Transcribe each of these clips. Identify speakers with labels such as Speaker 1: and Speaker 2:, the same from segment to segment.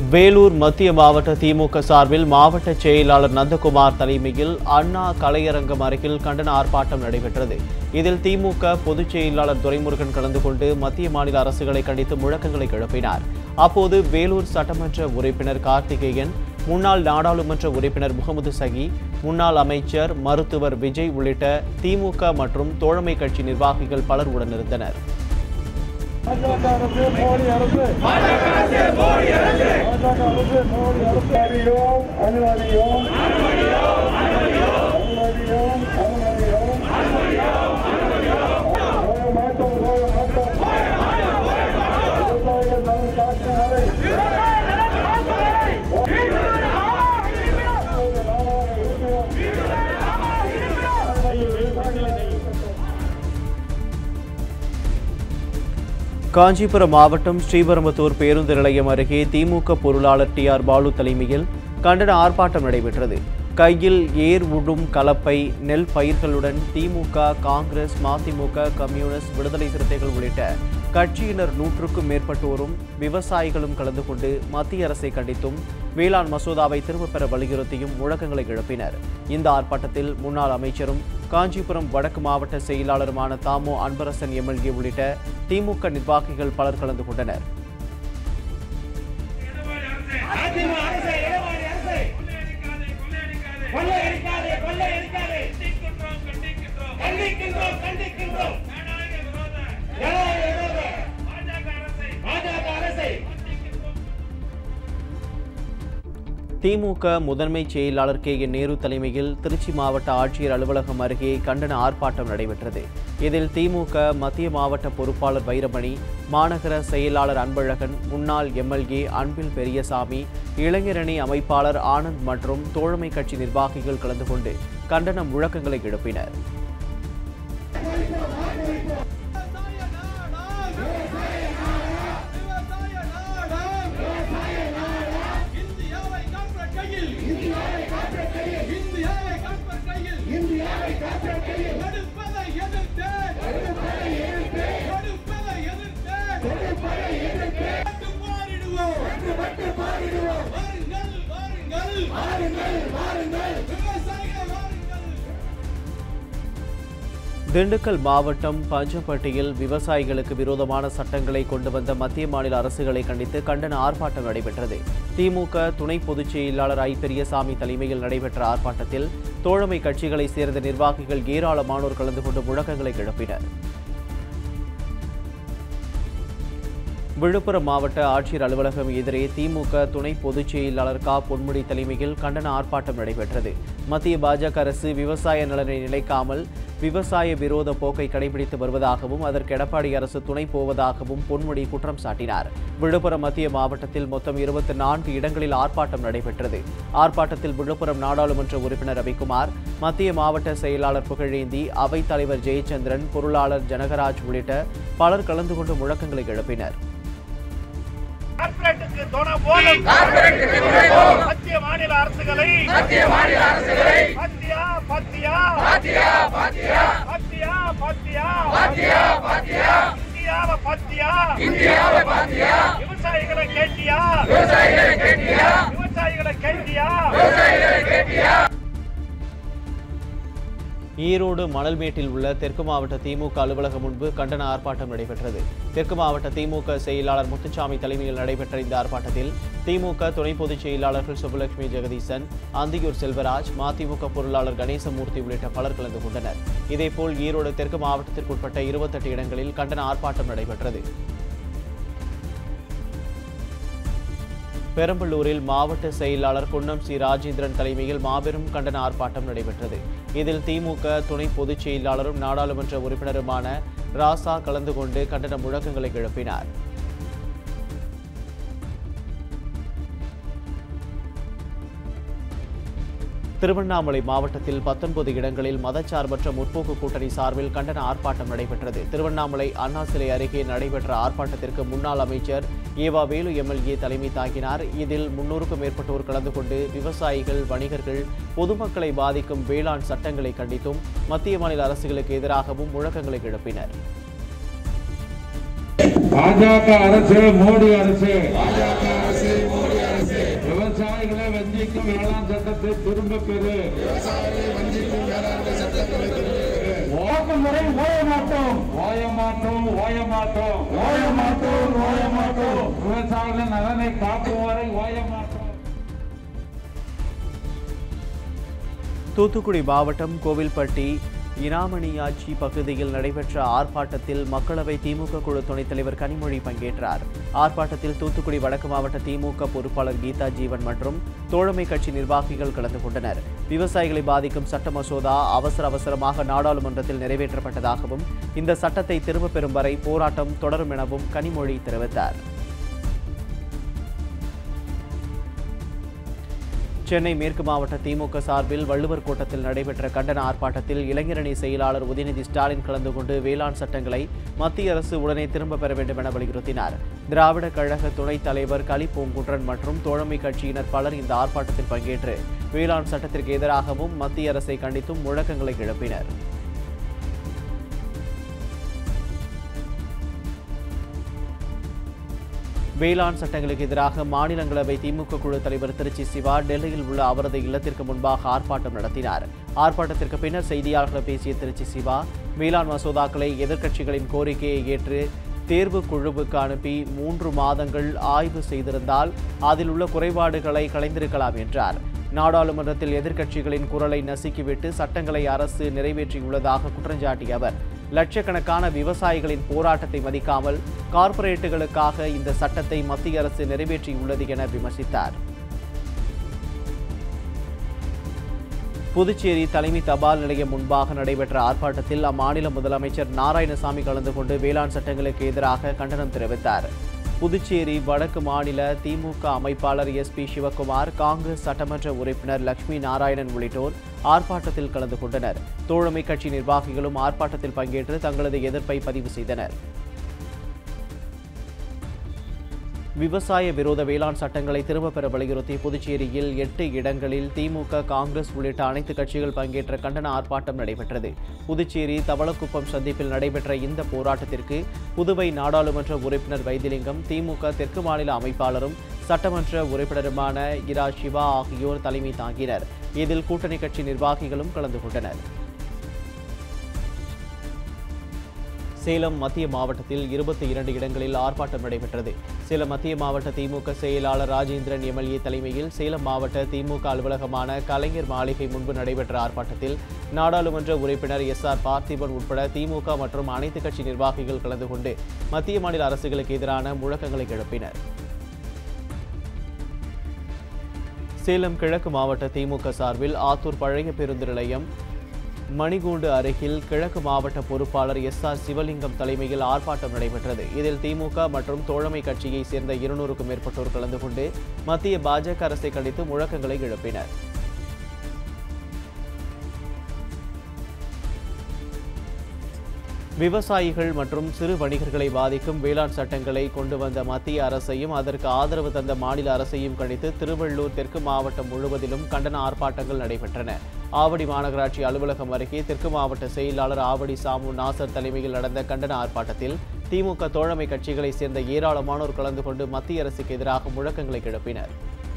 Speaker 1: வேலூர் மத்திய மாவட்ட திமுக சார்பில் மாவட்ட செயலாளர் நந்தகுமார் தலைமையில் அண்ணா கலையரங்கம் அருகில் கண்டன ஆர்ப்பாட்டம் நடைபெற்றது இதில் திமுக பொதுச் செயலாளர் துரைமுருகன் கலந்து கொண்டு மத்திய மாநில அரசுகளை கண்டித்து முழக்கங்களை எழுப்பினார் அப்போது வேலூர் சட்டமன்ற உறுப்பினர் கார்த்திகேயன் முன்னாள் நாடாளுமன்ற உறுப்பினர் முகமது சகி முன்னாள் அமைச்சர் மருத்துவர் விஜய் உள்ளிட்ட திமுக மற்றும் தோழமை கட்சி நிர்வாகிகள் பலர் உடனிருந்தனர்
Speaker 2: பாஜக அரசு மோடி அரசு பாஜக அரசு மோடி அரசு அனுமதியோம் அனுமதியோம் அனுமதியோம் அனுமதியோம் போக மாட்டோம் போக மாட்டோம் விவசாயிகள் நலன் காக்கும் வரை
Speaker 1: காஞ்சிபுரம் மாவட்டம் ஸ்ரீபெரும்புதூர் பேருந்து நிலையம் அருகே திமுக பொருளாளர் டி ஆர் பாலு தலைமையில் கண்டன ஆர்ப்பாட்டம் நடைபெற்றது கையில் ஏர் உடும் கலப்பை நெல் பயிர்களுடன் திமுக காங்கிரஸ் மதிமுக கம்யூனிஸ்ட் விடுதலை சிறுத்தைகள் உள்ளிட்ட கட்சியினர் நூற்றுக்கும் மேற்பட்டோரும் விவசாயிகளும் கலந்து கொண்டு மத்திய அரசை கண்டித்தும் வேளாண் மசோதாவை திரும்பப் பெற வலியுறுத்தியும் முழக்கங்களை எழுப்பினர் இந்த ஆர்ப்பாட்டத்தில் முன்னாள் அமைச்சரும் காஞ்சிபுரம் வடக்கு மாவட்ட செயலாளருமான தாமோ அன்பரசன் எம்எல்ஏ உள்ளிட்ட திமுக நிர்வாகிகள் பலர் கலந்து கொண்டனர்
Speaker 3: அதிமுக அரசே, எடப்பாடி அரசே. கொள்ளையடிக்காதே, கொள்ளையடிக்காதே. கண்டிக்கின்றோம், கண்டிக்கின்றோம். ஜனநாயக விரோத பாஜக அரசை
Speaker 1: திமுக முதன்மை செயலாளர் கே என் நேரு தலைமையில் திருச்சி மாவட்ட ஆட்சியர் அலுவலகம் அருகே கண்டன ஆர்ப்பாட்டம் நடைபெற்றது இதில் திமுக மத்திய மாவட்ட பொறுப்பாளர் வைரமணி மாநகர செயலாளர் அன்பழகன் முன்னாள் எம்எல்ஏ அன்பில் பெரியசாமி இளைஞரணி அமைப்பாளர் ஆனந்த் மற்றும் தோழமை கட்சி நிர்வாகிகள் கலந்து கொண்டு கண்டன முழக்கங்களை எழுப்பினர்
Speaker 4: இந்தியாவை காப்பர் கையில் இந்தியாவை காப்பர் கையில் இந்தியாவை காப்பர் கையில் இந்தியாவை காப்பர் கையில் தடுப்பதை எதிர்த்து தடுப்பதை எதிர்த்து தடுப்பதை எதிர்த்து தடுப்பதை எதிர்த்து மட்டும் மாறிடுவோம் மட்டும் மாறிடுவோம் வாருங்கள் வாருங்கள் வாருங்கள் வாருங்கள் விவசாயிகள் வாருங்கள்
Speaker 1: திண்டுக்கல் மாவட்டம் பஞ்சப்பட்டியில் விவசாயிகளுக்கு விரோதமான சட்டங்களை கொண்டு வந்த மத்திய மாநில அரசுகளை கண்டித்து கண்டன ஆர்ப்பாட்டம் நடைபெற்றது திமுக துணை பொதுச் செயலாளர் ஐ பெரியசாமி தலைமையில் நடைபெற்ற ஆர்ப்பாட்டத்தில் தோழமை கட்சிகளைச் சேர்ந்த நிர்வாகிகள் ஏராளமானோர் கலந்து கொண்டு முழக்கங்களை எழுப்பினர் விழுப்புரம் மாவட்ட ஆட்சியர் அலுவலகம் எதிரே திமுக துணை பொதுச் செயலாளர் கா பொன்முடி தலைமையில் கண்டன ஆர்ப்பாட்டம் நடைபெற்றது மத்திய பாஜக அரசு விவசாய நலனை நிலைக்காமல் விவசாய விரோத போக்கை கடைபிடித்து வருவதாகவும் அதற்கு எடப்பாடி அரசு துணை போவதாகவும் பொன்முடி குற்றம் சாட்டினார் விழுப்புரம் மத்திய மாவட்டத்தில் மொத்தம் இருபத்தி நான்கு இடங்களில் ஆர்ப்பாட்டம் நடைபெற்றது ஆர்ப்பாட்டத்தில் விழுப்புரம் நாடாளுமன்ற உறுப்பினர் ரவிக்குமார் மத்திய மாவட்ட செயலாளர் புகழேந்தி அவைத் தலைவர் ஜெயச்சந்திரன் பொருளாளர் ஜனகராஜ் உள்ளிட்ட பலர் கலந்து கொண்டு முழக்கங்களை எழுப்பினர்
Speaker 3: கார்ப்பரேட்டுக்கு துணை போலும் மத்திய மாநில அரசுகளை மத்திய மாநில அரசுகளை பத்தியா பத்தியா பத்தியா பத்தியா பத்தியா பத்தியா பத்தியா பத்தியா இந்தியாவை பத்தியா இந்தியாவை பத்தியா விவசாயிகளை கேட்டியா விவசாயிகளை கேட்டியா விவசாயிகளை கேட்டியா விவசாயிகளை கேட்டியா
Speaker 1: ஈரோடு மணல்மேட்டில் உள்ள தெற்கு மாவட்ட திமுக அலுவலகம் முன்பு கண்டன ஆர்ப்பாட்டம் நடைபெற்றது தெற்கு மாவட்ட திமுக செயலாளர் முத்துச்சாமி தலைமையில் நடைபெற்ற இந்த ஆர்ப்பாட்டத்தில் திமுக துணை பொதுச் செயலாளர்கள் சுப்புலட்சுமி ஜெகதீசன் அந்தியூர் செல்வராஜ் மதிமுக பொருளாளர் கணேசமூர்த்தி உள்ளிட்ட பலர் கலந்து கொண்டனர் இதேபோல் ஈரோடு தெற்கு மாவட்டத்திற்குட்பட்ட இருபத்தெட்டு இடங்களில் கண்டன ஆர்ப்பாட்டம் நடைபெற்றது பெரம்பலூரில் மாவட்ட செயலாளர் குன்னம் சி ராஜேந்திரன் தலைமையில் மாபெரும் கண்டன ஆர்ப்பாட்டம் நடைபெற்றது இதில் திமுக துணை பொதுச் செயலாளரும் நாடாளுமன்ற உறுப்பினருமான ராசா கலந்து கொண்டு கண்டன முழக்கங்களை எழுப்பினார் திருவண்ணாமலை மாவட்டத்தில் பத்தொன்பது இடங்களில் மதச்சார்பற்ற முற்போக்கு கூட்டணி சார்பில் கண்டன ஆர்ப்பாட்டம் நடைபெற்றது திருவண்ணாமலை அண்ணா சிலை அருகே நடைபெற்ற ஆர்ப்பாட்டத்திற்கு முன்னாள் அமைச்சர் ஏவா வேலு எம்எல்ஏ தலைமை தாங்கினார் இதில் முன்னூறுக்கும் மேற்பட்டோர் கலந்து கொண்டு விவசாயிகள் வணிகர்கள் பொதுமக்களை பாதிக்கும் வேளாண் சட்டங்களை கண்டித்தும் மத்திய மாநில அரசுகளுக்கு எதிராகவும் முழக்கங்களை எழுப்பினர்
Speaker 2: பாஜக அரசு மோடி அரசு
Speaker 5: சட்டத்தை திரும்ப பெறு
Speaker 2: வாக்குமுறை ஓய மாட்டோம்
Speaker 5: ஓய மாட்டோம் ஓய மாட்டோம்
Speaker 2: ஓய மாட்டோம் ஓய மாட்டோம்
Speaker 5: விவசாயிகள் நலனை காக்கும் வரை ஓய மாட்டோம்
Speaker 1: தூத்துக்குடி மாவட்டம் கோவில்பட்டி இனாமணியாச்சி பகுதியில் நடைபெற்ற ஆர்ப்பாட்டத்தில் மக்களவை திமுக குழு துணைத் தலைவர் கனிமொழி பங்கேற்றார் ஆர்ப்பாட்டத்தில் தூத்துக்குடி வடக்கு மாவட்ட திமுக பொறுப்பாளர் கீதா ஜீவன் மற்றும் தோழமை கட்சி நிர்வாகிகள் கலந்து கொண்டனர் விவசாயிகளை பாதிக்கும் சட்ட மசோதா அவசர அவசரமாக நாடாளுமன்றத்தில் நிறைவேற்றப்பட்டதாகவும் இந்த சட்டத்தை திரும்பப் பெறும் வரை போராட்டம் தொடரும் எனவும் கனிமொழி தெரிவித்தார் சென்னை மேற்கு மாவட்ட திமுக சார்பில் வள்ளுவர் கோட்டத்தில் நடைபெற்ற கண்டன ஆர்ப்பாட்டத்தில் இளைஞரணி செயலாளர் உதயநிதி ஸ்டாலின் கலந்து கொண்டு வேளாண் சட்டங்களை மத்திய அரசு உடனே திரும்பப் பெற வேண்டும் என வலியுறுத்தினார் திராவிட கழக துணைத் தலைவர் களி பூங்குன்றன் மற்றும் தோழமை கட்சியினர் பலர் இந்த ஆர்ப்பாட்டத்தில் பங்கேற்று வேளாண் சட்டத்திற்கு எதிராகவும் மத்திய அரசை கண்டித்தும் முழக்கங்களை எழுப்பினர் வேளாண் சட்டங்களுக்கு எதிராக மாநிலங்களவை திமுக குழு தலைவர் திருச்சி சிவா டெல்லியில் உள்ள அவரது இல்லத்திற்கு முன்பாக ஆர்ப்பாட்டம் நடத்தினார் ஆர்ப்பாட்டத்திற்கு பின்னர் செய்தியாளர்களிடம் பேசிய திருச்சி சிவா வேளாண் மசோதாக்களை எதிர்க்கட்சிகளின் கோரிக்கையை ஏற்று தேர்வு குழுவுக்கு அனுப்பி மூன்று மாதங்கள் ஆய்வு செய்திருந்தால் அதில் உள்ள குறைபாடுகளை களைந்திருக்கலாம் என்றார் நாடாளுமன்றத்தில் எதிர்க்கட்சிகளின் குரலை நசுக்கிவிட்டு சட்டங்களை அரசு நிறைவேற்றியுள்ளதாக குற்றஞ்சாட்டிய அவர் லட்சக்கணக்கான விவசாயிகளின் போராட்டத்தை மதிக்காமல் கார்ப்பரேட்டுகளுக்காக இந்த சட்டத்தை மத்திய அரசு நிறைவேற்றியுள்ளது என விமர்சித்தார் புதுச்சேரி தலைமை தபால் நிலையம் முன்பாக நடைபெற்ற ஆர்ப்பாட்டத்தில் அம்மாநில முதலமைச்சர் நாராயணசாமி கலந்து கொண்டு வேளாண் சட்டங்களுக்கு எதிராக கண்டனம் தெரிவித்தார் புதுச்சேரி வடக்கு மாநில திமுக அமைப்பாளர் எஸ் பி சிவகுமார் காங்கிரஸ் சட்டமன்ற உறுப்பினர் லட்சுமி நாராயணன் உள்ளிட்டோர் ஆர்ப்பாட்டத்தில் கலந்து கொண்டனர் தோழமை கட்சி நிர்வாகிகளும் ஆர்ப்பாட்டத்தில் பங்கேற்று தங்களது எதிர்ப்பை பதிவு செய்தனர் விவசாய விரோத வேளாண் சட்டங்களை திரும்பப் பெற வலியுறுத்தி புதுச்சேரியில் எட்டு இடங்களில் திமுக காங்கிரஸ் உள்ளிட்ட அனைத்து கட்சிகள் பங்கேற்ற கண்டன ஆர்ப்பாட்டம் நடைபெற்றது புதுச்சேரி தவளக்குப்பம் சந்திப்பில் நடைபெற்ற இந்த போராட்டத்திற்கு புதுவை நாடாளுமன்ற உறுப்பினர் வைத்திலிங்கம் திமுக தெற்கு மாநில அமைப்பாளரும் சட்டமன்ற உறுப்பினருமான இரா சிவா ஆகியோர் தலைமை தாங்கினர் இதில் கூட்டணி கட்சி நிர்வாகிகளும் கலந்து கொண்டனர் சேலம் மத்திய மாவட்டத்தில் இருபத்தி இரண்டு இடங்களில் ஆர்ப்பாட்டம் நடைபெற்றது சேலம் மத்திய மாவட்ட திமுக செயலாளர் ராஜேந்திரன் எம்எல்ஏ தலைமையில் சேலம் மாவட்ட திமுக அலுவலகமான கலைஞர் மாளிகை முன்பு நடைபெற்ற ஆர்ப்பாட்டத்தில் நாடாளுமன்ற உறுப்பினர் எஸ் ஆர் பார்த்திபன் உட்பட திமுக மற்றும் அனைத்து கட்சி நிர்வாகிகள் கலந்து கொண்டு மத்திய மாநில அரசுகளுக்கு எதிரான முழக்கங்களை எழுப்பினர் சேலம் கிழக்கு மாவட்ட திமுக சார்பில் ஆத்தூர் பழைய பேருந்து நிலையம் மணிகூண்டு அருகில் கிழக்கு மாவட்ட பொறுப்பாளர் எஸ் ஆர் சிவலிங்கம் தலைமையில் ஆர்ப்பாட்டம் நடைபெற்றது இதில் திமுக மற்றும் தோழமை கட்சியைச் சேர்ந்த இருநூறுக்கும் மேற்பட்டோர் கலந்து கொண்டு மத்திய பாஜக அரசை கண்டித்து முழக்கங்களை எழுப்பினர் விவசாயிகள் மற்றும் சிறு வணிகர்களை பாதிக்கும் வேளாண் சட்டங்களை கொண்டு வந்த மத்திய அரசையும் அதற்கு ஆதரவு தந்த மாநில அரசையும் கண்டித்து திருவள்ளூர் தெற்கு மாவட்டம் முழுவதிலும் கண்டன ஆர்ப்பாட்டங்கள் நடைபெற்றன ஆவடி மாநகராட்சி அலுவலகம் அருகே தெற்கு மாவட்ட செயலாளர் ஆவடி சாமு நாசர் தலைமையில் நடந்த கண்டன ஆர்ப்பாட்டத்தில் திமுக தோழமை கட்சிகளைச் சேர்ந்த ஏராளமானோர் கலந்து கொண்டு மத்திய அரசுக்கு எதிராக முழக்கங்களை கிளப்பினர்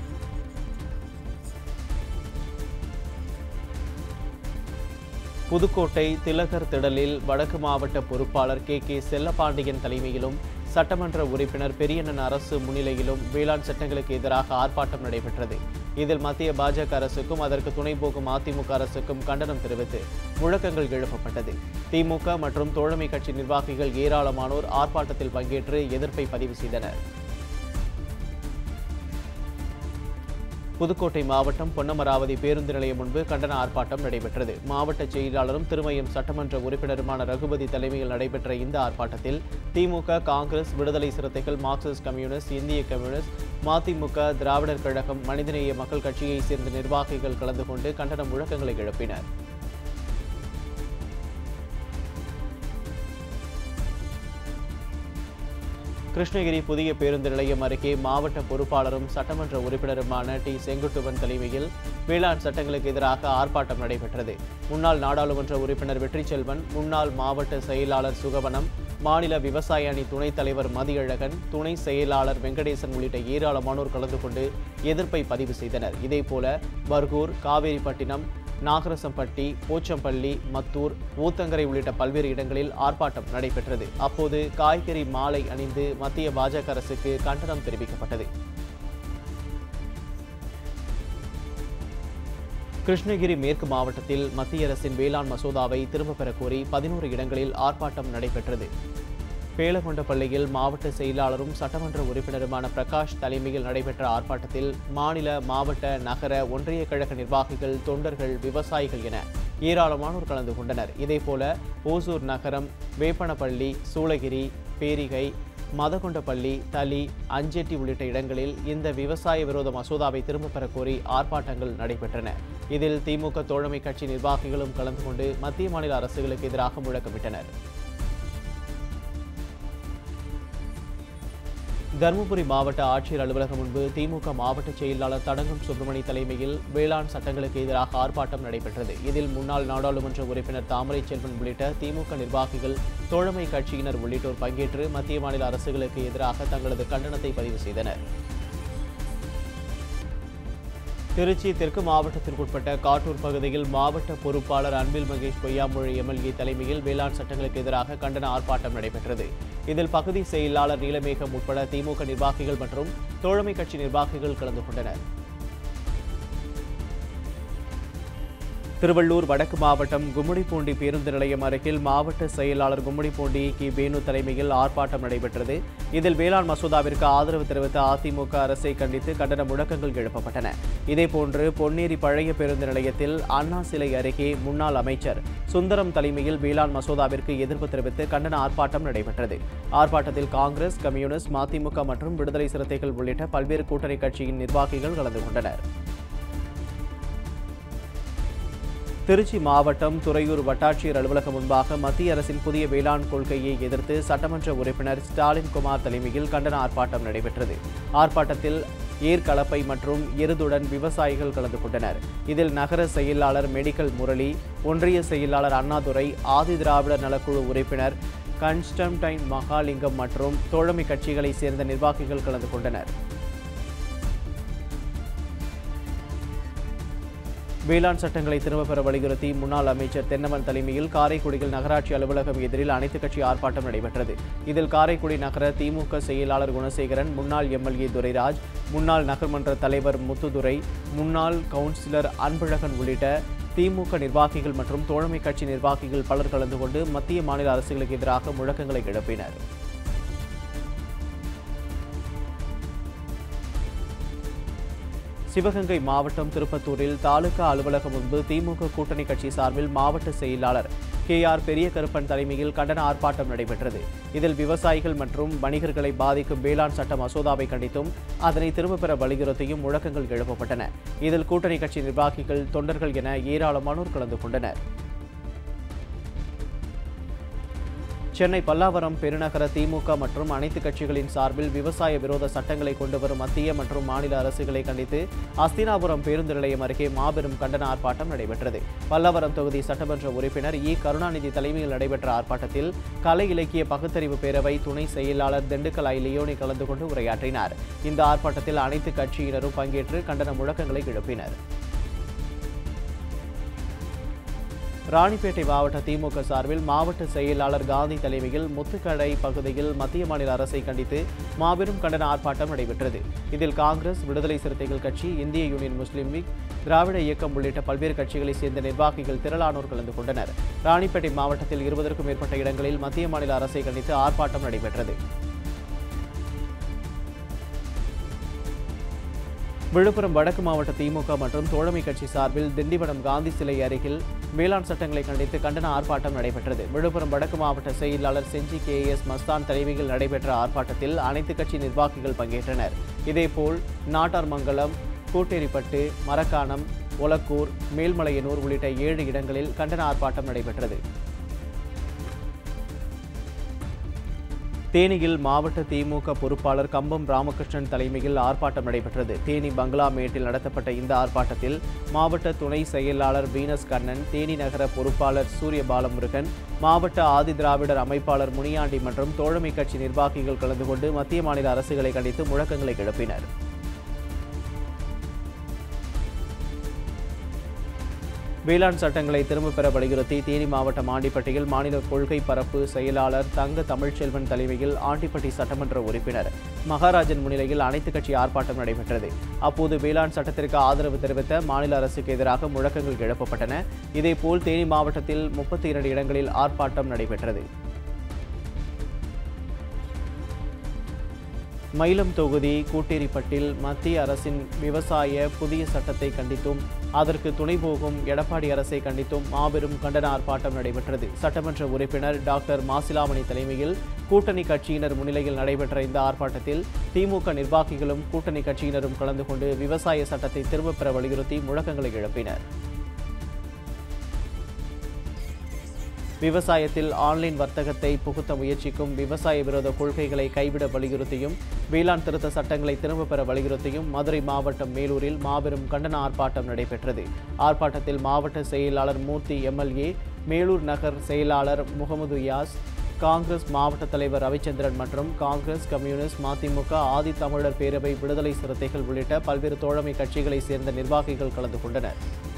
Speaker 1: புதுக்கோட்டை திலகர் திடலில் வடக்கு மாவட்ட பொறுப்பாளர் கே கே செல்லப்பாண்டியன் தலைமையிலும் சட்டமன்ற உறுப்பினர் பெரியண்ணன் அரசு முன்னிலையிலும் வேளாண் சட்டங்களுக்கு எதிராக ஆர்ப்பாட்டம் நடைபெற்றது இதில் மத்திய பாஜக அரசுக்கும் அதற்கு துணை போகும் அதிமுக அரசுக்கும் கண்டனம் தெரிவித்து முழக்கங்கள் எழுப்பப்பட்டது திமுக மற்றும் தோழமை கட்சி நிர்வாகிகள் ஏராளமானோர் ஆர்ப்பாட்டத்தில் பங்கேற்று எதிர்ப்பை பதிவு செய்தனர் புதுக்கோட்டை மாவட்டம் பொன்னமராவதி பேருந்து நிலையம் முன்பு கண்டன ஆர்ப்பாட்டம் நடைபெற்றது மாவட்ட செயலாளரும் திருமயம் சட்டமன்ற உறுப்பினருமான ரகுபதி தலைமையில் நடைபெற்ற இந்த ஆர்ப்பாட்டத்தில் திமுக காங்கிரஸ் விடுதலை சிறுத்தைகள் மார்க்சிஸ்ட் கம்யூனிஸ்ட் இந்திய கம்யூனிஸ்ட் மதிமுக திராவிடர் கழகம் மனிதநேய மக்கள் கட்சியைச் சேர்ந்த நிர்வாகிகள் கலந்து கொண்டு கண்டன முழக்கங்களை எழுப்பினர் கிருஷ்ணகிரி புதிய பேருந்து நிலையம் அருகே மாவட்ட பொறுப்பாளரும் சட்டமன்ற உறுப்பினருமான டி செங்குட்டுவன் தலைமையில் வேளாண் சட்டங்களுக்கு எதிராக ஆர்ப்பாட்டம் நடைபெற்றது முன்னாள் நாடாளுமன்ற உறுப்பினர் வெற்றிச்செல்வன் முன்னாள் மாவட்ட செயலாளர் சுகவனம் மாநில விவசாய அணி துணைத் தலைவர் மதியழகன் துணை செயலாளர் வெங்கடேசன் உள்ளிட்ட ஏராளமானோர் கலந்து கொண்டு எதிர்ப்பை பதிவு செய்தனர் இதேபோல பர்கூர் காவேரிப்பட்டினம் நாகரசம்பட்டி போச்சம்பள்ளி மத்தூர் ஊத்தங்கரை உள்ளிட்ட பல்வேறு இடங்களில் ஆர்ப்பாட்டம் நடைபெற்றது அப்போது காய்கறி மாலை அணிந்து மத்திய பாஜக அரசுக்கு கண்டனம் தெரிவிக்கப்பட்டது கிருஷ்ணகிரி மேற்கு மாவட்டத்தில் மத்திய அரசின் வேளாண் மசோதாவை திரும்பப் பெறக் கோரி பதினோரு இடங்களில் ஆர்ப்பாட்டம் நடைபெற்றது பேலகொண்டப்பள்ளியில் மாவட்ட செயலாளரும் சட்டமன்ற உறுப்பினருமான பிரகாஷ் தலைமையில் நடைபெற்ற ஆர்ப்பாட்டத்தில் மாநில மாவட்ட நகர ஒன்றிய கழக நிர்வாகிகள் தொண்டர்கள் விவசாயிகள் என ஏராளமானோர் கலந்து கொண்டனர் இதேபோல ஓசூர் நகரம் வேப்பனப்பள்ளி சூளகிரி பேரிகை மதகொண்டப்பள்ளி தளி அஞ்செட்டி உள்ளிட்ட இடங்களில் இந்த விவசாய விரோத மசோதாவை திரும்பப் பெறக் கோரி ஆர்ப்பாட்டங்கள் நடைபெற்றன இதில் திமுக தோழமை கட்சி நிர்வாகிகளும் கலந்து கொண்டு மத்திய மாநில அரசுகளுக்கு எதிராக முழக்கமிட்டனர் தருமபுரி மாவட்ட ஆட்சியர் அலுவலகம் முன்பு திமுக மாவட்ட செயலாளர் தடங்கம் சுப்பிரமணி தலைமையில் வேளாண் சட்டங்களுக்கு எதிராக ஆர்ப்பாட்டம் நடைபெற்றது இதில் முன்னாள் நாடாளுமன்ற உறுப்பினர் தாமரை செல்வன் உள்ளிட்ட திமுக நிர்வாகிகள் தோழமை கட்சியினர் உள்ளிட்டோர் பங்கேற்று மத்திய மாநில அரசுகளுக்கு எதிராக தங்களது கண்டனத்தை பதிவு செய்தனர் திருச்சி தெற்கு மாவட்டத்திற்குட்பட்ட காட்டூர் பகுதியில் மாவட்ட பொறுப்பாளர் அன்பில் மகேஷ் பொய்யாமொழி எம்எல்ஏ தலைமையில் வேளாண் சட்டங்களுக்கு எதிராக கண்டன ஆர்ப்பாட்டம் நடைபெற்றது இதில் பகுதி செயலாளர் நீலமேகம் உட்பட திமுக நிர்வாகிகள் மற்றும் தோழமை கட்சி நிர்வாகிகள் கலந்து கொண்டனர் திருவள்ளூர் வடக்கு மாவட்டம் கும்மிடிப்பூண்டி பேருந்து நிலையம் அருகில் மாவட்ட செயலாளர் கும்மிடிப்பூண்டி கி வேணு தலைமையில் ஆர்ப்பாட்டம் நடைபெற்றது இதில் வேளாண் மசோதாவிற்கு ஆதரவு தெரிவித்த அதிமுக அரசை கண்டித்து கண்டன முழக்கங்கள் எழுப்பப்பட்டன இதேபோன்று பொன்னேரி பழைய பேருந்து நிலையத்தில் அண்ணா சிலை அருகே முன்னாள் அமைச்சர் சுந்தரம் தலைமையில் வேளாண் மசோதாவிற்கு எதிர்ப்பு தெரிவித்து கண்டன ஆர்ப்பாட்டம் நடைபெற்றது ஆர்ப்பாட்டத்தில் காங்கிரஸ் கம்யூனிஸ்ட் மதிமுக மற்றும் விடுதலை சிறுத்தைகள் உள்ளிட்ட பல்வேறு கூட்டணி கட்சியின் நிர்வாகிகள் கலந்து கொண்டனர் திருச்சி மாவட்டம் துறையூர் வட்டாட்சியர் அலுவலகம் முன்பாக மத்திய அரசின் புதிய வேளாண் கொள்கையை எதிர்த்து சட்டமன்ற உறுப்பினர் ஸ்டாலின் குமார் தலைமையில் கண்டன ஆர்ப்பாட்டம் நடைபெற்றது ஆர்ப்பாட்டத்தில் ஏர்கலப்பை மற்றும் எருதுடன் விவசாயிகள் கலந்து கொண்டனர் இதில் நகர செயலாளர் மெடிக்கல் முரளி ஒன்றிய செயலாளர் அண்ணாதுரை ஆதி திராவிடர் நலக்குழு உறுப்பினர் கன்ஸ்டன்டைன் மகாலிங்கம் மற்றும் தோழமை கட்சிகளைச் சேர்ந்த நிர்வாகிகள் கலந்து கொண்டனர் வேளாண் சட்டங்களை திரும்பப் பெற வலியுறுத்தி முன்னாள் அமைச்சர் தென்னமன் தலைமையில் காரைக்குடியில் நகராட்சி அலுவலகம் எதிரில் அனைத்துக் கட்சி ஆர்ப்பாட்டம் நடைபெற்றது இதில் காரைக்குடி நகர திமுக செயலாளர் குணசேகரன் முன்னாள் எம்எல்ஏ துரைராஜ் முன்னாள் நகர்மன்ற தலைவர் முத்துதுரை முன்னாள் கவுன்சிலர் அன்பழகன் உள்ளிட்ட திமுக நிர்வாகிகள் மற்றும் தோழமை கட்சி நிர்வாகிகள் பலர் கலந்து கொண்டு மத்திய மாநில அரசுகளுக்கு எதிராக முழக்கங்களை எழுப்பினர் சிவகங்கை மாவட்டம் திருப்பத்தூரில் தாலுகா அலுவலகம் முன்பு திமுக கூட்டணி கட்சி சார்பில் மாவட்ட செயலாளர் கே ஆர் பெரிய கருப்பன் தலைமையில் கண்டன ஆர்ப்பாட்டம் நடைபெற்றது இதில் விவசாயிகள் மற்றும் வணிகர்களை பாதிக்கும் வேளாண் சட்ட மசோதாவை கண்டித்தும் அதனை திரும்பப் பெற வலியுறுத்தியும் முழக்கங்கள் எழுப்பப்பட்டன இதில் கூட்டணி கட்சி நிர்வாகிகள் தொண்டர்கள் என ஏராளமானோர் கலந்து கொண்டனர் சென்னை பல்லாவரம் பெருநகர திமுக மற்றும் அனைத்து கட்சிகளின் சார்பில் விவசாய விரோத சட்டங்களை கொண்டு வரும் மத்திய மற்றும் மாநில அரசுகளை கண்டித்து அஸ்தினாபுரம் பேருந்து நிலையம் அருகே மாபெரும் கண்டன ஆர்ப்பாட்டம் நடைபெற்றது பல்லாவரம் தொகுதி சட்டமன்ற உறுப்பினர் இ கருணாநிதி தலைமையில் நடைபெற்ற ஆர்ப்பாட்டத்தில் கலை இலக்கிய பகுத்தறிவு பேரவை துணை செயலாளர் திண்டுக்கல் ஐ லியோனி கலந்து கொண்டு உரையாற்றினார் இந்த ஆர்ப்பாட்டத்தில் அனைத்து கட்சியினரும் பங்கேற்று கண்டன முழக்கங்களை எழுப்பினர் ராணிப்பேட்டை மாவட்ட திமுக சார்பில் மாவட்ட செயலாளர் காந்தி தலைமையில் முத்துக்கடை பகுதியில் மத்திய மாநில அரசை கண்டித்து மாபெரும் கண்டன ஆர்ப்பாட்டம் நடைபெற்றது இதில் காங்கிரஸ் விடுதலை சிறுத்தைகள் கட்சி இந்திய யூனியன் முஸ்லீம் லீக் திராவிட இயக்கம் உள்ளிட்ட பல்வேறு கட்சிகளைச் சேர்ந்த நிர்வாகிகள் திரளானோர் கலந்து கொண்டனர் ராணிப்பேட்டை மாவட்டத்தில் இருபதற்கும் மேற்பட்ட இடங்களில் மத்திய மாநில அரசை கண்டித்து ஆர்ப்பாட்டம் நடைபெற்றது விழுப்புரம் வடக்கு மாவட்ட திமுக மற்றும் தோழமை கட்சி சார்பில் திண்டிவனம் காந்தி சிலை அருகில் வேளாண் சட்டங்களை கண்டித்து கண்டன ஆர்ப்பாட்டம் நடைபெற்றது விழுப்புரம் வடக்கு மாவட்ட செயலாளர் செஞ்சி கே எஸ் மஸ்தான் தலைமையில் நடைபெற்ற ஆர்ப்பாட்டத்தில் அனைத்து கட்சி நிர்வாகிகள் பங்கேற்றனர் இதேபோல் நாட்டார்மங்கலம் கூட்டேரிப்பட்டு மரக்காணம் ஒலக்கூர் மேல்மலையனூர் உள்ளிட்ட ஏழு இடங்களில் கண்டன ஆர்ப்பாட்டம் நடைபெற்றது தேனியில் மாவட்ட திமுக பொறுப்பாளர் கம்பம் ராமகிருஷ்ணன் தலைமையில் ஆர்ப்பாட்டம் நடைபெற்றது தேனி பங்களா மேட்டில் நடத்தப்பட்ட இந்த ஆர்ப்பாட்டத்தில் மாவட்ட துணை செயலாளர் வீனஸ் கண்ணன் தேனி நகர பொறுப்பாளர் சூரிய பாலமுருகன் மாவட்ட ஆதி திராவிடர் அமைப்பாளர் முனியாண்டி மற்றும் தோழமை கட்சி நிர்வாகிகள் கலந்து கொண்டு மத்திய மாநில அரசுகளை கண்டித்து முழக்கங்களை எழுப்பினர் வேளாண் சட்டங்களை திரும்பப் பெற வலியுறுத்தி தேனி மாவட்டம் ஆண்டிப்பட்டியில் மாநில கொள்கை பரப்பு செயலாளர் தங்க தமிழ்ச்செல்வன் தலைமையில் ஆண்டிப்பட்டி சட்டமன்ற உறுப்பினர் மகாராஜன் முன்னிலையில் அனைத்துக் கட்சி ஆர்ப்பாட்டம் நடைபெற்றது அப்போது வேளாண் சட்டத்திற்கு ஆதரவு தெரிவித்த மாநில அரசுக்கு எதிராக முழக்கங்கள் எழுப்பப்பட்டன இதேபோல் தேனி மாவட்டத்தில் முப்பத்தி இரண்டு இடங்களில் ஆர்ப்பாட்டம் நடைபெற்றது மயிலம் தொகுதி கூட்டேரிப்பட்டில் மத்திய அரசின் விவசாய புதிய சட்டத்தை கண்டித்தும் அதற்கு துணை போகும் எடப்பாடி அரசை கண்டித்தும் மாபெரும் கண்டன ஆர்ப்பாட்டம் நடைபெற்றது சட்டமன்ற உறுப்பினர் டாக்டர் மாசிலாமணி தலைமையில் கூட்டணி கட்சியினர் முன்னிலையில் நடைபெற்ற இந்த ஆர்ப்பாட்டத்தில் திமுக நிர்வாகிகளும் கூட்டணி கட்சியினரும் கலந்து கொண்டு விவசாய சட்டத்தை திரும்பப் பெற வலியுறுத்தி முழக்கங்களை எழுப்பினர் விவசாயத்தில் ஆன்லைன் வர்த்தகத்தை புகுத்த முயற்சிக்கும் விவசாய விரோத கொள்கைகளை கைவிட வலியுறுத்தியும் வேளாண் திருத்த சட்டங்களை திரும்பப் பெற வலியுறுத்தியும் மதுரை மாவட்டம் மேலூரில் மாபெரும் கண்டன ஆர்ப்பாட்டம் நடைபெற்றது ஆர்ப்பாட்டத்தில் மாவட்ட செயலாளர் மூர்த்தி எம்எல்ஏ மேலூர் நகர் செயலாளர் முகமது யாஸ் காங்கிரஸ் மாவட்ட தலைவர் ரவிச்சந்திரன் மற்றும் காங்கிரஸ் கம்யூனிஸ்ட் மதிமுக ஆதி தமிழர் பேரவை விடுதலை சிறுத்தைகள் உள்ளிட்ட பல்வேறு தோழமை கட்சிகளைச் சேர்ந்த நிர்வாகிகள் கலந்து கொண்டனர்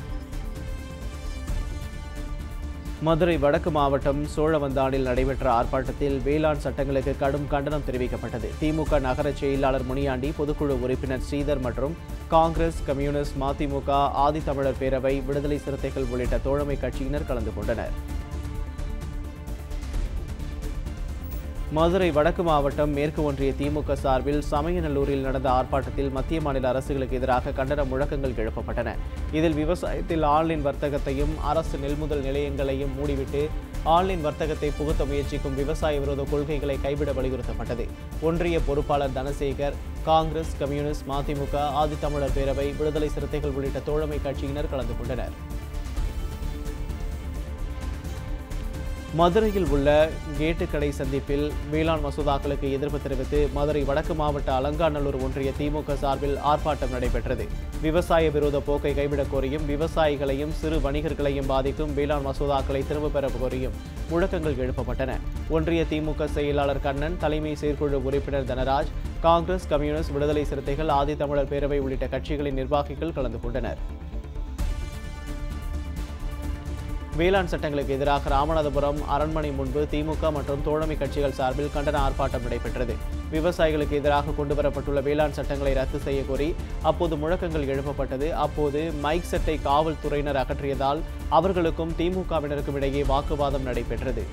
Speaker 1: மதுரை வடக்கு மாவட்டம் சோழவந்தானில் நடைபெற்ற ஆர்ப்பாட்டத்தில் வேளாண் சட்டங்களுக்கு கடும் கண்டனம் தெரிவிக்கப்பட்டது திமுக நகர செயலாளர் முனியாண்டி பொதுக்குழு உறுப்பினர் ஸ்ரீதர் மற்றும் காங்கிரஸ் கம்யூனிஸ்ட் மதிமுக ஆதித்தமிழர் பேரவை விடுதலை சிறுத்தைகள் உள்ளிட்ட தோழமை கட்சியினர் கலந்து கொண்டனர் மதுரை வடக்கு மாவட்டம் மேற்கு ஒன்றிய திமுக சார்பில் சமயநல்லூரில் நடந்த ஆர்ப்பாட்டத்தில் மத்திய மாநில அரசுகளுக்கு எதிராக கண்டன முழக்கங்கள் எழுப்பப்பட்டன இதில் விவசாயத்தில் ஆன்லைன் வர்த்தகத்தையும் அரசு நெல்முதல் நிலையங்களையும் மூடிவிட்டு ஆன்லைன் வர்த்தகத்தை புகுத்த முயற்சிக்கும் விவசாய விரோத கொள்கைகளை கைவிட வலியுறுத்தப்பட்டது ஒன்றிய பொறுப்பாளர் தனசேகர் காங்கிரஸ் கம்யூனிஸ்ட் மதிமுக ஆதித்தமிழர் பேரவை விடுதலை சிறுத்தைகள் உள்ளிட்ட தோழமை கட்சியினர் கலந்து கொண்டனர் மதுரையில் உள்ள கேட்டுக்கடை சந்திப்பில் வேளாண் மசோதாக்களுக்கு எதிர்ப்பு தெரிவித்து மதுரை வடக்கு மாவட்ட அலங்காநல்லூர் ஒன்றிய திமுக சார்பில் ஆர்ப்பாட்டம் நடைபெற்றது விவசாய விரோத போக்கை கைவிடக் கோரியும் விவசாயிகளையும் சிறு வணிகர்களையும் பாதிக்கும் வேளாண் மசோதாக்களை திரும்பப் பெற கோரியும் முழக்கங்கள் எழுப்பப்பட்டன ஒன்றிய திமுக செயலாளர் கண்ணன் தலைமை செயற்குழு உறுப்பினர் தனராஜ் காங்கிரஸ் கம்யூனிஸ்ட் விடுதலை சிறுத்தைகள் ஆதித்தமிழர் பேரவை உள்ளிட்ட கட்சிகளின் நிர்வாகிகள் கலந்து கொண்டனர் வேளாண் சட்டங்களுக்கு எதிராக ராமநாதபுரம் அரண்மனை முன்பு திமுக மற்றும் தோழமை கட்சிகள் சார்பில் கண்டன ஆர்ப்பாட்டம் நடைபெற்றது விவசாயிகளுக்கு எதிராக கொண்டுவரப்பட்டுள்ள வேளாண் சட்டங்களை ரத்து செய்ய கோரி அப்போது முழக்கங்கள் எழுப்பப்பட்டது அப்போது மைக் செட்டை காவல்துறையினர் அகற்றியதால் அவர்களுக்கும் திமுகவினருக்கும் இடையே வாக்குவாதம் நடைபெற்றது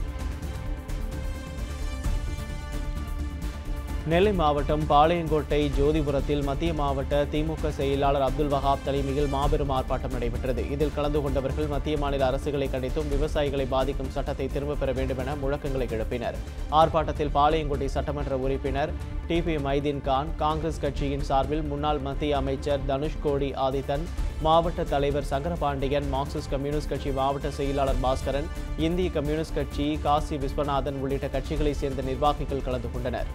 Speaker 1: நெல்லை மாவட்டம் பாளையங்கோட்டை ஜோதிபுரத்தில் மத்திய மாவட்ட திமுக செயலாளர் அப்துல் வஹாப் தலைமையில் மாபெரும் ஆர்ப்பாட்டம் நடைபெற்றது இதில் கலந்து கொண்டவர்கள் மத்திய மாநில அரசுகளை கண்டித்தும் விவசாயிகளை பாதிக்கும் சட்டத்தை திரும்பப் பெற வேண்டும் என முழக்கங்களை எழுப்பினர் ஆர்ப்பாட்டத்தில் பாளையங்கோட்டை சட்டமன்ற உறுப்பினர் டிபி மைதீன் கான் காங்கிரஸ் கட்சியின் சார்பில் முன்னாள் மத்திய அமைச்சர் தனுஷ்கோடி ஆதித்தன் மாவட்ட தலைவர் சங்கரபாண்டியன் மார்க்சிஸ்ட் கம்யூனிஸ்ட் கட்சி மாவட்ட செயலாளர் பாஸ்கரன் இந்திய கம்யூனிஸ்ட் கட்சி காசி விஸ்வநாதன் உள்ளிட்ட கட்சிகளைச் சேர்ந்த நிர்வாகிகள் கலந்து கொண்டனர்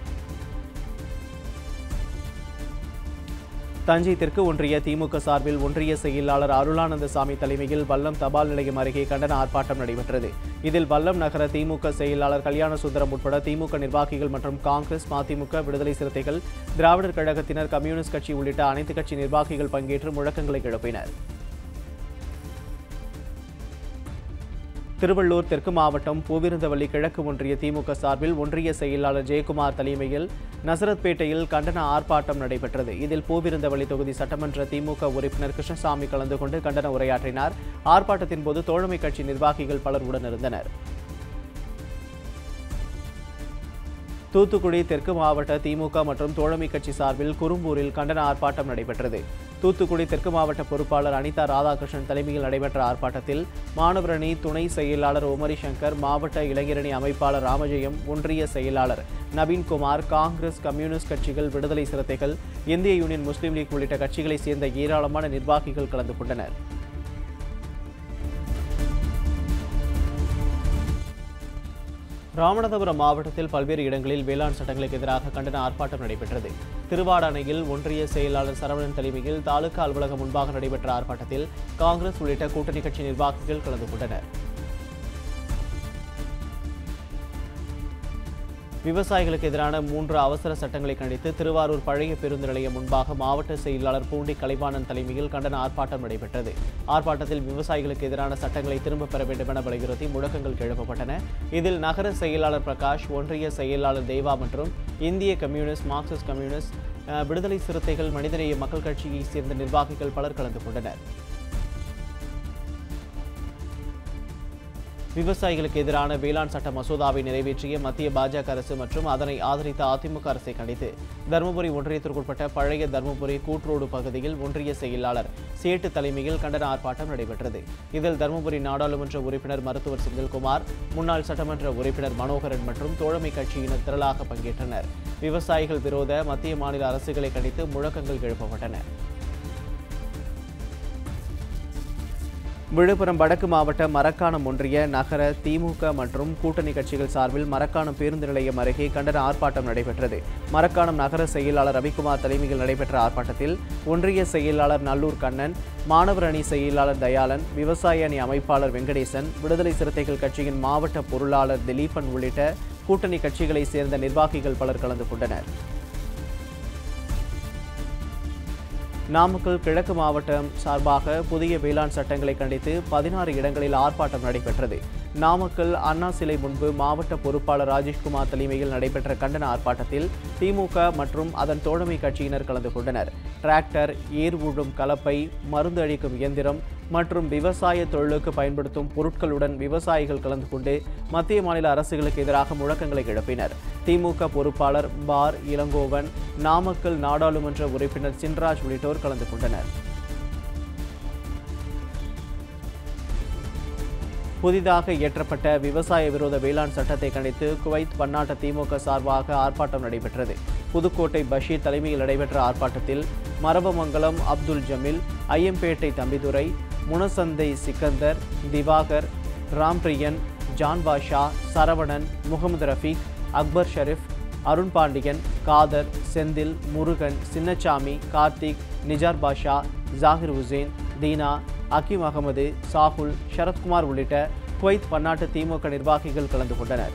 Speaker 1: தஞ்சை தெற்கு ஒன்றிய திமுக சார்பில் ஒன்றிய செயலாளர் அருளானந்த சாமி தலைமையில் வல்லம் தபால் நிலையம் அருகே கண்டன ஆர்ப்பாட்டம் நடைபெற்றது இதில் வல்லம் நகர திமுக செயலாளர் கல்யாண சுந்தரம் உட்பட திமுக நிர்வாகிகள் மற்றும் காங்கிரஸ் மதிமுக விடுதலை சிறுத்தைகள் திராவிடர் கழகத்தினர் கம்யூனிஸ்ட் கட்சி உள்ளிட்ட அனைத்து கட்சி நிர்வாகிகள் பங்கேற்று முழக்கங்களை எழுப்பினர் திருவள்ளூர் தெற்கு மாவட்டம் பூவிருந்தவள்ளி கிழக்கு ஒன்றிய திமுக சார்பில் ஒன்றிய செயலாளர் ஜெயக்குமார் தலைமையில் நசரத்பேட்டையில் கண்டன ஆர்ப்பாட்டம் நடைபெற்றது இதில் பூவிருந்தவள்ளி தொகுதி சட்டமன்ற திமுக உறுப்பினர் கிருஷ்ணசாமி கலந்து கொண்டு கண்டன உரையாற்றினார் ஆர்ப்பாட்டத்தின் போது தோழமை கட்சி நிர்வாகிகள் பலர் உடனிருந்தனர் தூத்துக்குடி தெற்கு மாவட்ட திமுக மற்றும் தோழமை கட்சி சார்பில் குறும்பூரில் கண்டன ஆர்ப்பாட்டம் நடைபெற்றது தூத்துக்குடி தெற்கு மாவட்ட பொறுப்பாளர் அனிதா ராதாகிருஷ்ணன் தலைமையில் நடைபெற்ற ஆர்ப்பாட்டத்தில் மாணவரணி துணை செயலாளர் உமரி சங்கர் மாவட்ட இளைஞரணி அமைப்பாளர் ராமஜெயம் ஒன்றிய செயலாளர் நவீன்குமார் காங்கிரஸ் கம்யூனிஸ்ட் கட்சிகள் விடுதலை சிறுத்தைகள் இந்திய யூனியன் முஸ்லீம் லீக் உள்ளிட்ட கட்சிகளைச் சேர்ந்த ஏராளமான நிர்வாகிகள் கலந்து கொண்டனர் ராமநாதபுரம் மாவட்டத்தில் பல்வேறு இடங்களில் வேளாண் சட்டங்களுக்கு எதிராக கண்டன ஆர்ப்பாட்டம் நடைபெற்றது திருவாடானையில் ஒன்றிய செயலாளர் சரவணன் தலைமையில் தாலுகா அலுவலகம் முன்பாக நடைபெற்ற ஆர்ப்பாட்டத்தில் காங்கிரஸ் உள்ளிட்ட கூட்டணி கட்சி நிர்வாகிகள் கலந்து கொண்டனர் விவசாயிகளுக்கு எதிரான மூன்று அவசர சட்டங்களை கண்டித்து திருவாரூர் பழைய பேருந்து நிலையம் முன்பாக மாவட்ட செயலாளர் பூண்டி கலைவாணன் தலைமையில் கண்டன ஆர்ப்பாட்டம் நடைபெற்றது ஆர்ப்பாட்டத்தில் விவசாயிகளுக்கு எதிரான சட்டங்களை திரும்பப் பெற வேண்டும் என வலியுறுத்தி முழக்கங்கள் எழுப்பப்பட்டன இதில் நகர செயலாளர் பிரகாஷ் ஒன்றிய செயலாளர் தேவா மற்றும் இந்திய கம்யூனிஸ்ட் மார்க்சிஸ்ட் கம்யூனிஸ்ட் அஹ், விடுதலை சிறுத்தைகள் மனிதநேய மக்கள் கட்சியைச் சேர்ந்த நிர்வாகிகள் பலர் கலந்து கொண்டனர் விவசாயிகளுக்கு எதிரான வேளாண் சட்ட மசோதாவை நிறைவேற்றிய மத்திய பாஜக அரசு மற்றும் அதனை ஆதரித்த அதிமுக அரசை கண்டித்து தருமபுரி ஒன்றியத்திற்குட்பட்ட பழைய தருமபுரி கூட்ரோடு பகுதியில் ஒன்றிய செயலாளர் சேட்டு தலைமையில் கண்டன ஆர்ப்பாட்டம் நடைபெற்றது இதில் தருமபுரி நாடாளுமன்ற உறுப்பினர் மருத்துவர் செந்தில்குமார் முன்னாள் சட்டமன்ற உறுப்பினர் மனோகரன் மற்றும் தோழமை கட்சியினர் திரளாக பங்கேற்றனர் விவசாயிகள் விரோத மத்திய மாநில அரசுகளை கண்டித்து முழக்கங்கள் எழுப்பப்பட்டன விழுப்புரம் வடக்கு மாவட்ட மரக்காணம் ஒன்றிய நகர திமுக மற்றும் கூட்டணி கட்சிகள் சார்பில் மரக்காணம் பேருந்து நிலையம் அருகே கண்டன ஆர்ப்பாட்டம் நடைபெற்றது மரக்காணம் நகர செயலாளர் ரவிக்குமார் தலைமையில் நடைபெற்ற ஆர்ப்பாட்டத்தில் ஒன்றிய செயலாளர் நல்லூர் கண்ணன் மாணவர் அணி செயலாளர் தயாளன் விவசாய அணி அமைப்பாளர் வெங்கடேசன் விடுதலை சிறுத்தைகள் கட்சியின் மாவட்ட பொருளாளர் திலீபன் உள்ளிட்ட கூட்டணி கட்சிகளைச் சேர்ந்த நிர்வாகிகள் பலர் கலந்து கொண்டனர் நாமக்கல் கிழக்கு மாவட்டம் சார்பாக புதிய வேளாண் சட்டங்களை கண்டித்து பதினாறு இடங்களில் ஆர்ப்பாட்டம் நடைபெற்றது நாமக்கல் அண்ணா சிலை முன்பு மாவட்ட பொறுப்பாளர் ராஜேஷ்குமார் தலைமையில் நடைபெற்ற கண்டன ஆர்ப்பாட்டத்தில் திமுக மற்றும் அதன் தோழமை கட்சியினர் கலந்து கொண்டனர் டிராக்டர் ஏர் உழும் கலப்பை மருந்து அளிக்கும் இயந்திரம் மற்றும் விவசாய தொழிலுக்கு பயன்படுத்தும் பொருட்களுடன் விவசாயிகள் கலந்து கொண்டு மத்திய மாநில அரசுகளுக்கு எதிராக முழக்கங்களை எழுப்பினர் திமுக பொறுப்பாளர் பார் இளங்கோவன் நாமக்கல் நாடாளுமன்ற உறுப்பினர் சின்ராஜ் உள்ளிட்டோர் கலந்து கொண்டனர் புதிதாக இயற்றப்பட்ட விவசாய விரோத வேளாண் சட்டத்தை கண்டித்து குவைத் பன்னாட்டு திமுக சார்பாக ஆர்ப்பாட்டம் நடைபெற்றது புதுக்கோட்டை பஷீர் தலைமையில் நடைபெற்ற ஆர்ப்பாட்டத்தில் மரபமங்கலம் அப்துல் ஜமீல் ஐயம்பேட்டை தம்பிதுரை முனசந்தை சிக்கந்தர் திவாகர் ராம்பிரியன் ஜான் பாஷா சரவணன் முகமது ரஃபீக் அக்பர் ஷெரீப் அருண் பாண்டியன் காதர் செந்தில் முருகன் சின்னச்சாமி கார்த்திக் நிஜார் பாஷா ஜாகிர் ஹுசேன் தீனா அக்கீம் அகமது சாகுல் சரத்குமார் உள்ளிட்ட குவைத் பன்னாட்டு திமுக நிர்வாகிகள் கலந்து கொண்டனர்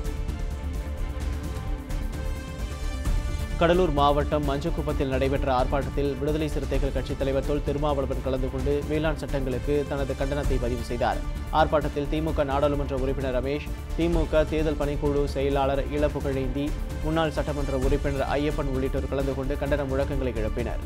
Speaker 1: கடலூர் மாவட்டம் மஞ்சக்குப்பத்தில் நடைபெற்ற ஆர்ப்பாட்டத்தில் விடுதலை சிறுத்தைகள் கட்சித் தலைவர் தொல் திருமாவளவன் கலந்து கொண்டு வேளாண் சட்டங்களுக்கு தனது கண்டனத்தை பதிவு செய்தார் ஆர்ப்பாட்டத்தில் திமுக நாடாளுமன்ற உறுப்பினர் ரமேஷ் திமுக தேர்தல் பணிக்குழு செயலாளர் இளப்புகழேந்தி முன்னாள் சட்டமன்ற உறுப்பினர் ஐயப்பன் உள்ளிட்டோர் கலந்து கொண்டு கண்டன முழக்கங்களை எழுப்பினர்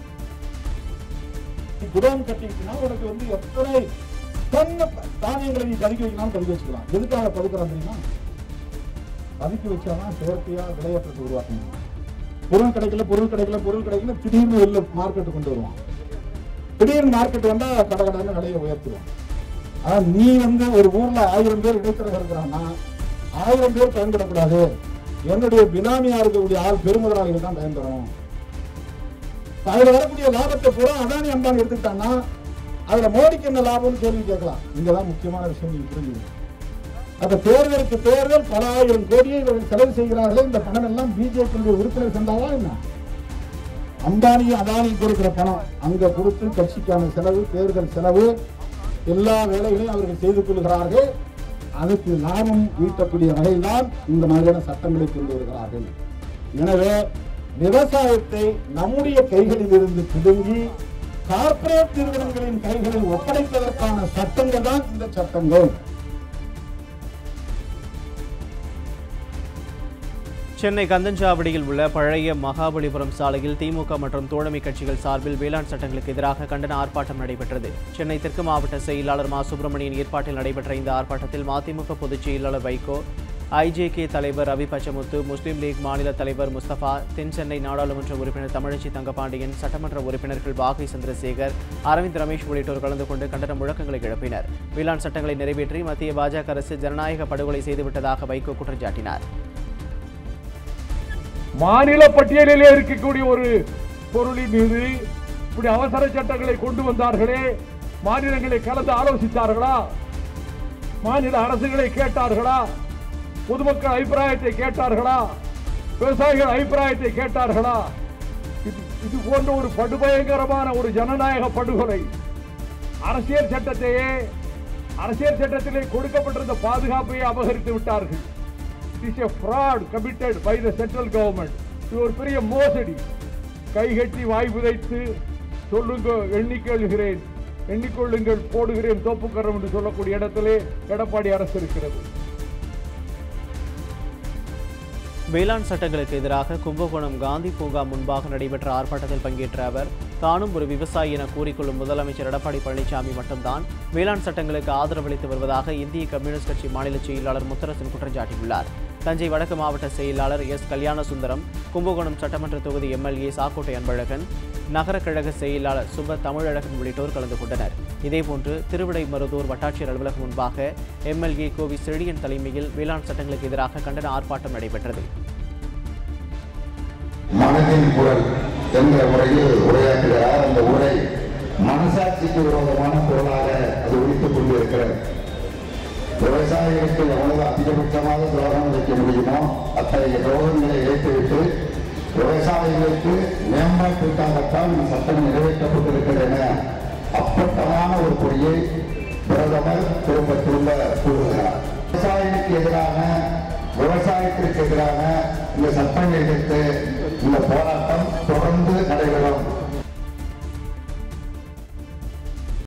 Speaker 6: குடோன் கட்டிட்டுனா உனக்கு வந்து எத்தனை டன் தானியங்களை நீ பதுக்கி வைக்கலாம் பதுக்கி வச்சுக்கலாம் எதுக்காக பதுக்குறான் தெரியுமா பதுக்கி வச்சாதான் செயற்கையா விளையாட்டுக்கு உருவாக்க முடியும் பொருள் கிடைக்கல பொருள் கிடைக்கல பொருள் கிடைக்கல திடீர்னு வெளில மார்க்கெட்டு கொண்டு வருவான் திடீர்னு மார்க்கெட் வந்தா கடை கடைன்னு விலையை உயர்த்துவான் ஆனா நீ வந்து ஒரு ஊர்ல ஆயிரம் பேர் இடைத்தரகர் இருக்கிறான்னா ஆயிரம் பேர் பயன்படக்கூடாது என்னுடைய பினாமியா இருக்கக்கூடிய ஆள் பெருமுதலாளிகள் தான் பயன்பெறணும் அதுல வரக்கூடிய லாபத்தை பூரா அதானி அம்பானி எடுத்துக்கிட்டான்னா அதுல மோடிக்கு என்ன லாபம்னு கேள்வி கேட்கலாம் இங்கதான் முக்கியமான விஷயம் நீங்க புரிஞ்சுக்கணும் அந்த தேர்தலுக்கு தேர்தல் பல ஆயிரம் கோடியை இவர்கள் செலவு செய்கிறார்களே இந்த பணம் எல்லாம் பிஜேபி உறுப்பினர் சந்தாவா என்ன அம்பானியும் அதானியும் கொடுக்கிற பணம் அங்க கொடுத்து கட்சிக்கான செலவு தேர்தல் செலவு எல்லா வேலைகளையும் அவர்கள் செய்து கொள்கிறார்கள் அதுக்கு லாபம் ஈட்டக்கூடிய வகையில்தான் இந்த மாதிரியான சட்டங்களை கொண்டு வருகிறார்கள் எனவே விவசாயத்தை நம்முடைய கைகளில் இருந்து பிடுங்கி கார்ப்பரேட் நிறுவனங்களின் கைகளில் ஒப்படைப்பதற்கான சட்டங்கள் தான் இந்த சட்டங்கள்
Speaker 1: சென்னை கந்தஞ்சாவடியில் உள்ள பழைய மகாபலிபுரம் சாலையில் திமுக மற்றும் தோழமை கட்சிகள் சார்பில் வேளாண் சட்டங்களுக்கு எதிராக கண்டன ஆர்ப்பாட்டம் நடைபெற்றது சென்னை தெற்கு மாவட்ட செயலாளர் மா சுப்பிரமணியன் ஏற்பாட்டில் நடைபெற்ற இந்த ஆர்ப்பாட்டத்தில் மதிமுக பொதுச் செயலாளர் வைகோ ஐஜேகே தலைவர் ரவி பச்சமுத்து முஸ்லீம் லீக் மாநில தலைவர் முஸ்தபா தென் சென்னை நாடாளுமன்ற உறுப்பினர் தமிழச்சி தங்கபாண்டியன் சட்டமன்ற உறுப்பினர்கள் பாகை சந்திரசேகர் அரவிந்த் ரமேஷ் உள்ளிட்டோர் கலந்து கொண்டு கண்டன முழக்கங்களை எழுப்பினர் வேளாண் சட்டங்களை நிறைவேற்றி மத்திய பாஜக அரசு ஜனநாயக படுகொலை செய்துவிட்டதாக வைகோ குற்றம் சாட்டினார்
Speaker 7: மாநில பட்டியலிலே இருக்கக்கூடிய ஒரு பொருளின் மீது இப்படி அவசர சட்டங்களை கொண்டு வந்தார்களே மாநிலங்களை கலந்து ஆலோசித்தார்களா மாநில அரசுகளை கேட்டார்களா பொதுமக்கள் அபிப்பிராயத்தை கேட்டார்களா விவசாயிகள் அபிப்பிராயத்தை கேட்டார்களா இது இது போன்ற ஒரு படுபயங்கரமான ஒரு ஜனநாயக படுகொலை அரசியல் சட்டத்தையே அரசியல் சட்டத்திலே கொடுக்கப்பட்டிருந்த பாதுகாப்பையே அபகரித்து விட்டார்கள் is a fraud committed by the central government இது ஒரு பெரிய மோசடி கைகட்டி வாய் புதைத்து சொல்லுங்க எண்ணிக்கொள்கிறேன் எண்ணிக்கொள்ளுங்கள் போடுகிறேன் தோப்புக்கரம் என்று சொல்லக்கூடிய இடத்திலே எடப்பாடி அரசு இருக்கிறது
Speaker 1: வேளாண் சட்டங்களுக்கு எதிராக கும்பகோணம் காந்தி பூங்கா முன்பாக நடைபெற்ற ஆர்ப்பாட்டத்தில் பங்கேற்ற அவர் தானும் ஒரு விவசாயி என கூறிக்கொள்ளும் முதலமைச்சர் எடப்பாடி பழனிசாமி மட்டும்தான் வேளாண் சட்டங்களுக்கு ஆதரவளித்து வருவதாக இந்திய கம்யூனிஸ்ட் கட்சி மாநில செயலாளர் முத்தரசன் குற்றம் சாட்டியுள்ளார் தஞ்சை வடக்கு மாவட்ட செயலாளர் எஸ் கல்யாணசுந்தரம் கும்பகோணம் சட்டமன்ற தொகுதி எம்எல்ஏ சாக்கோட்டை அன்பழகன் நகர கழக செயலாளர் சுப தமிழழகன் உள்ளிட்டோர் கலந்து கொண்டனர் இதேபோன்று திருவிடைமருதூர் வட்டாட்சியர் அலுவலகம் முன்பாக எம்எல்ஏ கோவி செழியன் தலைமையில் வேளாண் சட்டங்களுக்கு எதிராக கண்டன ஆர்ப்பாட்டம் நடைபெற்றது
Speaker 8: மனதின் குரல் என்ற முறையில் உரையாற்றுகிறார் அந்த உரை மனசாட்சிக்கு விரோதமான குரலாக அது ஒழித்துக் கொண்டிருக்கிறது விவசாயிகளுக்கு எவ்வளவு அதிகபட்சமாக துரோகம் வைக்க முடியுமோ அத்தகைய துரோகங்களை இழைத்துவிட்டு விவசாயிகளுக்கு மேம்பாட்டுக்காகத்தான் இந்த சட்டம் நிறைவேற்றப்பட்டிருக்கிறது என அப்பட்டமான ஒரு பொய்யை பிரதமர் திரும்ப திரும்ப கூறுகிறார் விவசாயிகளுக்கு எதிரான விவசாயத்திற்கு எதிரான இந்த சட்டம் எதிர்த்து இந்த போராட்டம்